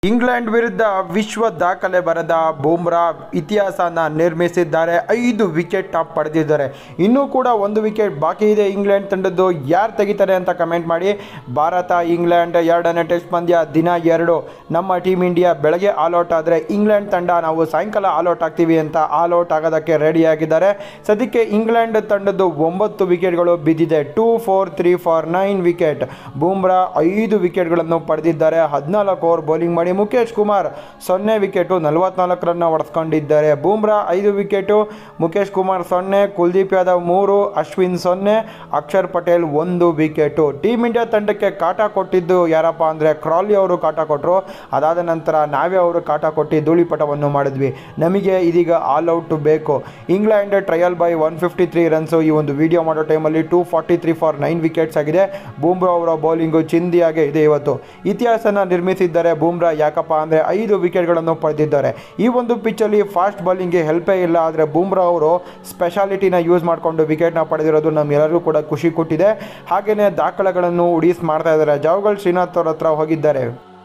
England ವಿರುದ್ಧ ವಿಶ್ವ ದಾಖಲೆ ಬರೆದ ಬೂಮ್ರಾ ಇತಿಹಾಸನ ನಿರ್ಮಿಸಿದ್ದಾರೆ ಐದು ವಿಕೆಟ್ ಪಡೆದಿದ್ದಾರೆ ಇನ್ನೂ ಕೂಡ ಒಂದು ವಿಕೆಟ್ ಬಾಕಿ ಇದೆ ಇಂಗ್ಲೆಂಡ್ ತಂಡದ್ದು ಯಾರು ತೆಗಿತಾರೆ ಅಂತ ಕಮೆಂಟ್ ಮಾಡಿ ಭಾರತ ಇಂಗ್ಲೆಂಡ್ ಎರಡನೇ ಟೆಸ್ಟ್ ಪಂದ್ಯ ದಿನ ಎರಡು ನಮ್ಮ ಟೀಮ್ ಇಂಡಿಯಾ ಬೆಳಗ್ಗೆ ಆಲ್ಔಟ್ ಆದರೆ ಇಂಗ್ಲೆಂಡ್ ತಂಡ ನಾವು ಸಾಯಂಕಾಲ ಆಲ್ಔಟ್ ಆಗ್ತೀವಿ ಅಂತ ಆಲ್ಔಟ್ ಆಗೋದಕ್ಕೆ ರೆಡಿಯಾಗಿದ್ದಾರೆ ಸದ್ಯಕ್ಕೆ ಇಂಗ್ಲೆಂಡ್ ತಂಡದ್ದು ಒಂಬತ್ತು ವಿಕೆಟ್ಗಳು ಬಿದ್ದಿದೆ two four three for nine wicket Bumrah ಐದು ವಿಕೆಟ್ಗಳನ್ನು ಪಡೆದಿದ್ದಾರೆ ಹದಿನಾಲ್ಕು ಓವರ್ ಬೌಲಿಂಗ್ ಮಾಡಿ ಮುಖೇಶ್ ಕುಮಾರ್ ಸೊನ್ನೆ ವಿಕೆಟು ನಲವತ್ನಾಲ್ಕು ರನ್ನ ಹೊಡೆಸ್ಕೊಂಡಿದ್ದಾರೆ ಬೂಮ್ರಾ ಐದು ವಿಕೆಟು ಮುಖೇಶ್ ಕುಮಾರ್ ಸೊನ್ನೆ ಕುಲ್ದೀಪ್ ಯಾದವ್ ಮೂರು ಅಶ್ವಿನ್ ಸೊನ್ನೆ ಅಕ್ಷರ್ ಪಟೇಲ್ ಒಂದು ವಿಕೆಟು ಟೀಮ್ ಇಂಡಿಯಾ ತಂಡಕ್ಕೆ ಕಾಟ ಕೊಟ್ಟಿದ್ದು ಯಾರಪ್ಪ ಅಂದರೆ ಕ್ರಾಲಿ ಅವರು ಕಾಟ ಕೊಟ್ಟರು ಅದಾದ ನಂತರ ನಾವೇ ಅವರು ಕಾಟ ಕೊಟ್ಟು ಧೂಳಿಪಟವನ್ನು ಮಾಡಿದ್ವಿ ನಮಗೆ ಇದೀಗ ಆಲ್ ಔಟ್ ಬೇಕು England trail by one fifty three runs ಈ ಒಂದು ವಿಡಿಯೋ ಮಾಡೋ ಟೈಮಲ್ಲಿ two forty three for nine wickets ಆಗಿದೆ ಬೂಮ್ರಾ ಅವರ ಬೌಲಿಂಗು ಚಿಂದಿಯಾಗೆ ಇದೆ ಇವತ್ತು ಇತಿಹಾಸನ ನಿರ್ಮಿಸಿದ್ದಾರೆ ಬೂಮ್ರಾ ಯಾಕಪ್ಪ ಅಂದರೆ ಐದು ವಿಕೆಟ್ಗಳನ್ನು ಪಡೆದಿದ್ದಾರೆ ಈ ಒಂದು ಪಿಚ್ಚಲ್ಲಿ ಫಾಸ್ಟ್ ಬೌಲಿಂಗ್ಗೆ ಹೆಲ್ಪೇ ಇಲ್ಲ ಆದರೆ ಬೂಮ್ರಾ ಅವರು ಸ್ಪೆಷಾಲಿಟಿನ ಯೂಸ್ ಮಾಡಿಕೊಂಡು ವಿಕೆಟ್ನ ಪಡೆದಿರೋದು ನಮ್ಮೆಲ್ಲರಿಗೂ ಕೂಡ ಖುಷಿ ಕೊಟ್ಟಿದೆ ಹಾಗೆಯೇ ದಾಖಲೆಗಳನ್ನು ಉಡೀಸ್ ಮಾಡ್ತಾ ಇದ್ದಾರೆ ಜಾವಗಲ್ ಶ್ರೀನಾಥ್ ಅವ್ರ ಹತ್ರ ಹೋಗಿದ್ದಾರೆ